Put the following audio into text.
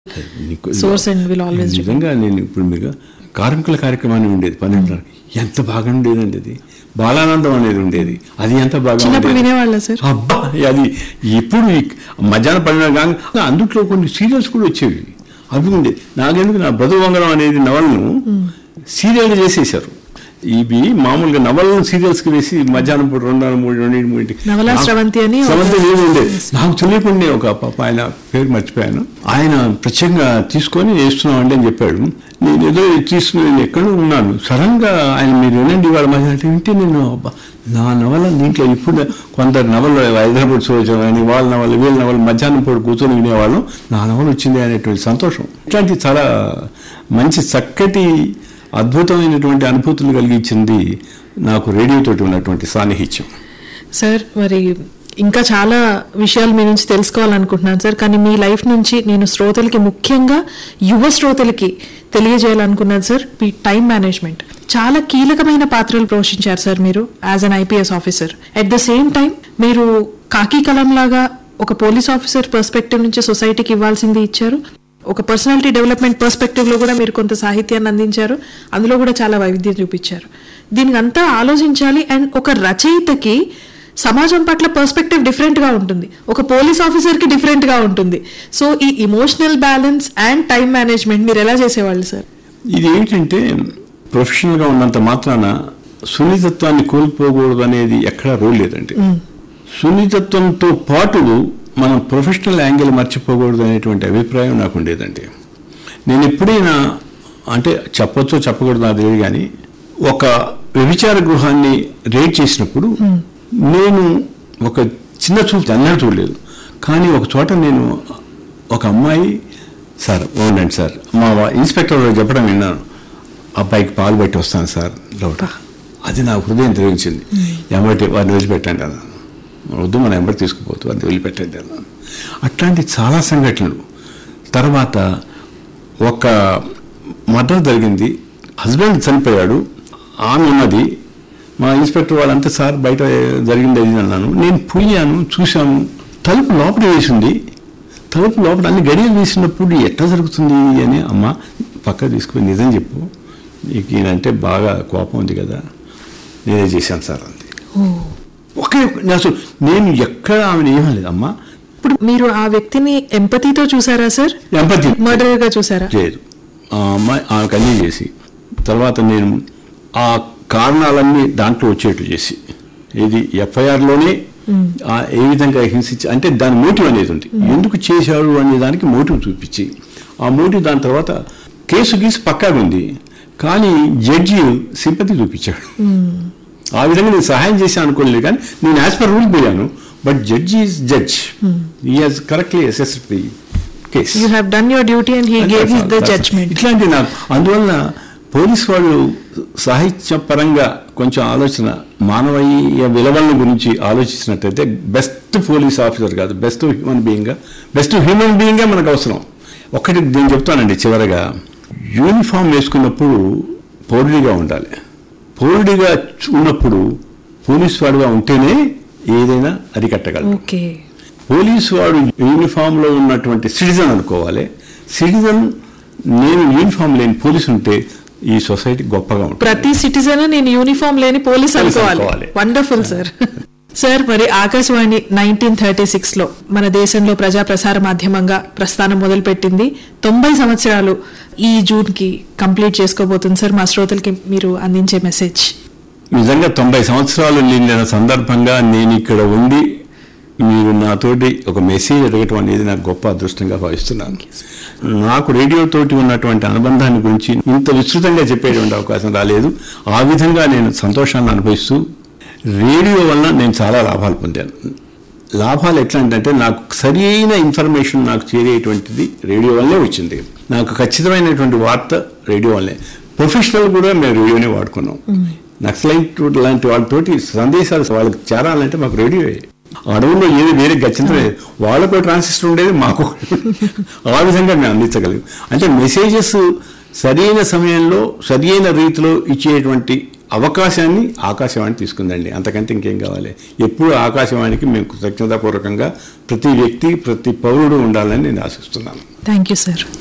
నీకు- Source and will always నిజంగా నేను ఇప్పుడు మీరు కార్మికుల కార్యక్రమాన్ని ఉండేది పన్నెండున్నర ఎంత బాగా ఉండేదండి అది బాలానందం అనేది ఉండేది అది ఎంత బాగా చిన్నప్పుడు ఉండేది. వినేవాళ్ళ సార్ అబ్బా అది ఇప్పుడు ఈ మధ్యాహ్నం పడిన కాగా అందుట్లో కొన్ని సీరియల్స్ కూడా వచ్చేవి అవి ఉండే నాకెందుకు నా బ్రతుకు వంగరం అనేది నవలను సీరియల్ చేసేసారు ఇవి మామూలుగా నవలను సీరియల్స్ కి వేసి మధ్యాహ్నం పూట రెండున్నర మూడు రెండు మూడింటికి నవలా నాకు- స్రవంతి అని ఒక- స్రవంతి ఏమి ఉండేది నాకు తెలియకుండా ఒక పాప ఆయన పేరు మర్చిపోయాను ఆయన ప్రత్యేకంగా తీసుకొని వేస్తున్నామండి అని చెప్పాడు నేను ఏదో తీసుకుని నేను ఎక్కడో ఉన్నాను సడన్ గా ఆయన మీరు వినండి వాళ్ళ మధ్య అంటే వింటే నేను అబ్బా, నా నవల దీంట్లో ఇప్పుడు కొందరు నవలు హైదరాబాద్ చూడటం అని వాళ్ళ నవలు వీళ్ళ నవలు మధ్యాహ్నం పూట కూర్చొని వినేవాళ్ళం నా నవల వచ్చింది అనేటువంటి సంతోషం ఇట్లాంటి చాలా మంచి చక్కటి అద్భుతమైనటువంటి అనుభూతులు కలిగించింది నాకు రేడియోతోటి ఉన్నటువంటి సాన్నిహిత్యం సార్ మరి ఇంకా చాలా విషయాలు మీ నుంచి తెలుసుకోవాలనుకుంటున్నాను సార్ కానీ మీ లైఫ్ నుంచి నేను శ్రోతలకి ముఖ్యంగా యువ శ్రోతలకి తెలియజేయాలనుకున్నాను సార్ మీ టైం మేనేజ్మెంట్ చాలా కీలకమైన పాత్రలు పోషించారు సార్ మీరు as an IPS officer at the same time మీరు కాకి కలం లాగా ఒక పోలీస్ ఆఫీసర్ పర్స్పెక్టివ్ నుంచి సొసైటీకి ఇవ్వాల్సింది ఇచ్చారు ఒక పర్సనాలిటీ డెవలప్మెంట్ పర్స్పెక్టివ్ లో కూడా మీరు కొంత సాహిత్యాన్ని అందించారు అందులో కూడా చాలా వైవిధ్యం చూపించారు దీనికి అంతా ఆలోచించాలి అండ్ ఒక రచయితకి సమాజం పట్ల పర్స్పెక్టివ్ డిఫరెంట్ గా ఉంటుంది ఒక పోలీస్ ఆఫీసర్ కి డిఫరెంట్ గా ఉంటుంది సో ఈ emotional balance and time management మీరు ఎలా చేసేవాళ్ళు సార్ ఇది ఏంటంటే ప్రొఫెషనల్గా ఉన్నంత మాత్రాన సున్నితత్వాన్ని కోల్పోకూడదు అనేది ఎక్కడా రూల్ లేదండి సున్నితత్వంతో పాటు మనం ప్రొఫెషనల్ యాంగిల్ మర్చిపోకూడదు అనేటువంటి అభిప్రాయం నాకు ఉండేదండి నేను ఎప్పుడైనా అంటే చెప్పొచ్చో చెప్పకూడదు నాకు తెలియదు కానీ ఒక వ్యభిచార గృహాన్ని రేట్ చేసినప్పుడు నేను ఒక చిన్న చూపు అన్నట్టు చూడలేదు కానీ ఒక చోట నేను ఒక అమ్మాయి సార్ ఉండండి సార్ మా వా- ఇన్స్పెక్టర్ గారు చెప్పడం విన్నాను అబ్బాయికి పాలు పెట్టి వస్తాను సార్ లోట అది నా హృదయం తెలియించింది ఎంబటి వారిని వదిలిపెట్టండి అన్నాను వద్దు మన ఎంబటి తీసుకుపోతూ వారిని వదిలిపెట్టండి అన్నాను అట్లాంటి చాలా సంఘటనలు తర్వాత ఒక మర్డర్ జరిగింది హస్బెండ్ చనిపోయాడు ఆమె ఉన్నది మా ఇన్స్పెక్టర్ వాళ్ళంతా సార్ బయట జరిగింది అది ఇది అన్నాను నేను పోయాను చూశాను తలుపు లోపల వేసింది తలుపు లోపల అన్ని గడియలు వేసినప్పుడు ఎట్లా జరుగుతుంది అని అమ్మ పక్క తీసుకుని నిజం చెప్పు నీకు ఈయనంటే బాగా కోపం ఉంది కదా నేనే చేశాను సార్ అంది ఒకే ఒక్క- నేను అసలు నేను ఎక్కడ ఆమెను ఏమలేదు అమ్మ ఇప్పుడు మీరు ఆ వ్యక్తిని ఎంపతితో చూసారా సార్ ఎంపతి మర్డర్ గా చూసారా లేదు ఆ అమ్మాయి ఆమెకు అన్నీ చేసి తర్వాత నేను ఆ కారణాలన్నీ దాంట్లో వచ్చేట్లు చేసి ఇది ఎఫ్ఐఆర్లోనే ఏ విధంగా హింసించి అంటే దాని మోటివ్ అనేది ఉంది ఎందుకు చేశాడు అనే దానికి మోటివ్ చూపించి ఆ మోటివ్ దాని తర్వాత కేసు గీసి పక్కాగా ఉంది కానీ జడ్జి సింపతి చూపించాడు ఆ విధంగా నేను సహాయం చేశాను అనుకోలేదు కానీ నేను యాజ్ పర్ రూల్ పోయాను but judge is judge he has correctly assessed the case you have done your duty and he gave his the judgement ఇట్లాంటి నాకు అందువల్ల పోలీస్ వాళ్ళు సాహిత్య పరంగా కొంచెం ఆలోచన మానవీయ విలువల గురించి ఆలోచించినట్టయితే బెస్ట్ పోలీస్ ఆఫీసర్ కాదు best human being best human బీయింగే మనకు అవసరం ఒకటి నేను చెప్తానండి చివరగా యూనిఫామ్ వేసుకున్నప్పుడు పౌరుడిగా ఉండాలి పౌరుడిగా ఉన్నప్పుడు పోలీస్ వాడుగా ఉంటేనే ఏదైనా అరికట్టగలరు ఓకే పోలీసు వాడు యూనిఫామ్ లో ఉన్నటువంటి సిటిజన్ అనుకోవాలి సిటిజన్ నేను యూనిఫామ్ లేని పోలీసు ఉంటే ఈ సొసైటీ గొప్పగా ఉంటుంది ప్రతి సిటిజన్ నేను యూనిఫామ్ లేని పోలీస్ పోలీస్ అనుకోవాలి అనుకోవాలి. వండర్ఫుల్ సార్ సార్ మరి ఆకాశవాణి నైన్టీన్ థర్టీ సిక్స్ లో మన దేశంలో ప్రజా ప్రసార మాధ్యమంగా ప్రస్థానం మొదలుపెట్టింది తొంభై సంవత్సరాలు ఈ జూన్ కి కంప్లీట్ చేసుకోబోతుంది సార్ మా శ్రోతలకి మీరు అందించే మెసేజ్ నిజంగా తొంభై సంవత్సరాలు నిండిన సందర్భంగా నేను ఇక్కడ ఉండి మీరు నాతోటి ఒక మెసేజ్ అడగటం అనేది నాకు గొప్ప అదృష్టంగా భావిస్తున్నాను నాకు రేడియో తోటి ఉన్నటువంటి అనుబంధాన్ని గురించి ఇంత విస్తృతంగా చెప్పేటువంటి అవకాశం రాలేదు ఆ విధంగా నేను సంతోషాన్ని అనుభవిస్తూ రేడియో వలన నేను చాలా లాభాలు పొందాను లాభాలు ఎట్లా అంటే నాకు సరి అయిన ఇన్ఫర్మేషన్ నాకు చేరేటువంటిది రేడియో వల్లే వచ్చింది నాకు ఖచ్చితమైనటువంటి వార్త రేడియో వల్లే ప్రొఫెషనల్ కూడా మేము రేడియోనే వాడుకున్నాం నక్సలైట్ లాంటి వాళ్ళతోటి సందేశాలు వాళ్ళకి చేరాలంటే మాకు రేడియోయే అడవుల్లో ఏది వేరే గచ్చిందో లేదు వాళ్ళకు ట్రాన్సిస్టర్ ఉండేది మాకు ఆ విధంగా మేము అందించగలిగాం అంటే మెసేజెస్ సరైన సమయంలో సరైన రీతిలో ఇచ్చేటువంటి అవకాశాన్ని ఆకాశవాణి తీసుకుందండి అంతకంటే ఇంకేం కావాలి ఎప్పుడు ఆకాశవాణికి మేము కృతజ్ఞతాపూర్వకంగా ప్రతి వ్యక్తి ప్రతి పౌరుడు ఉండాలని నేను ఆశిస్తున్నాను థ్యాంక్ యూ సార్